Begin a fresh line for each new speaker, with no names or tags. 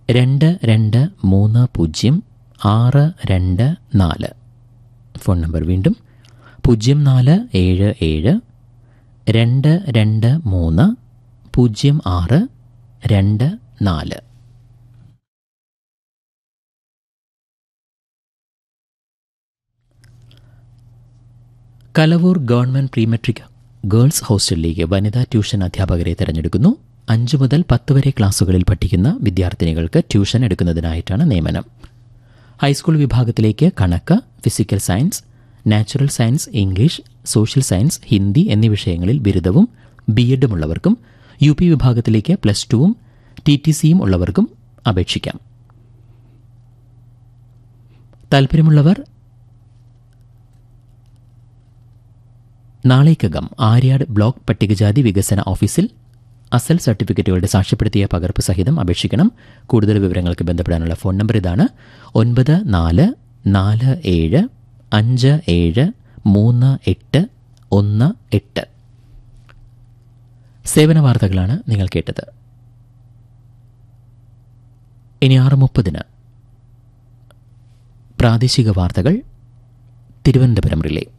രണ്ട് രണ്ട് മൂന്ന് പൂജ്യം ആറ് രണ്ട് നാല് ഫോൺ നമ്പർ വീണ്ടും പൂജ്യം നാല് ഏഴ് ഏഴ് രണ്ട് രണ്ട് മൂന്ന് പൂജ്യം ആറ് രണ്ട് നാല് Kalavoor government pre matric girls ഹോസ്റ്റലിലേക്ക് വനിതാ ട്യൂഷൻ അധ്യാപകരെ തിരഞ്ഞെടുക്കുന്നു അഞ്ചു മുതൽ പത്ത് വരെ ക്ലാസുകളിൽ പഠിക്കുന്ന വിദ്യാർത്ഥിനികൾക്ക് ട്യൂഷൻ എടുക്കുന്നതിനായിട്ടാണ് നിയമനം ഹൈസ്കൂൾ വിഭാഗത്തിലേക്ക് കണക്ക് physical science natural science English social science Hindi എന്നീ വിഷയങ്ങളിൽ ബിരുദവും ബി എഡും ഉള്ളവർക്കും യു പി വിഭാഗത്തിലേക്ക് പ്ലസ് ടുവും ടി ടി സിയും ഉള്ളവർക്കും അപേക്ഷിക്കാം താൽപ്പര്യമുള്ളവർ നാളേക്കകം ആര്യാട് ബ്ലോക്ക് പട്ടികജാതി വികസന ഓഫീസിൽ അസൽ സർട്ടിഫിക്കറ്റുകളുടെ സാക്ഷ്യപ്പെടുത്തിയ പകർപ്പ് സഹിതം അപേക്ഷിക്കണം കൂടുതൽ വിവരങ്ങൾക്ക് ബന്ധപ്പെടാനുള്ള ഫോൺ നമ്പർ ഇതാണ് ഒൻപത് നാല് നാല് ഏഴ് അഞ്ച് ഏഴ് മൂന്ന് എട്ട് ഒന്ന് എട്ട് സേവന വാർത്തകളാണ് നിങ്ങൾ കേട്ടത് ഇനി ആറ് മുപ്പതിന് പ്രാദേശിക വാർത്തകൾ തിരുവനന്തപുരം റിലേ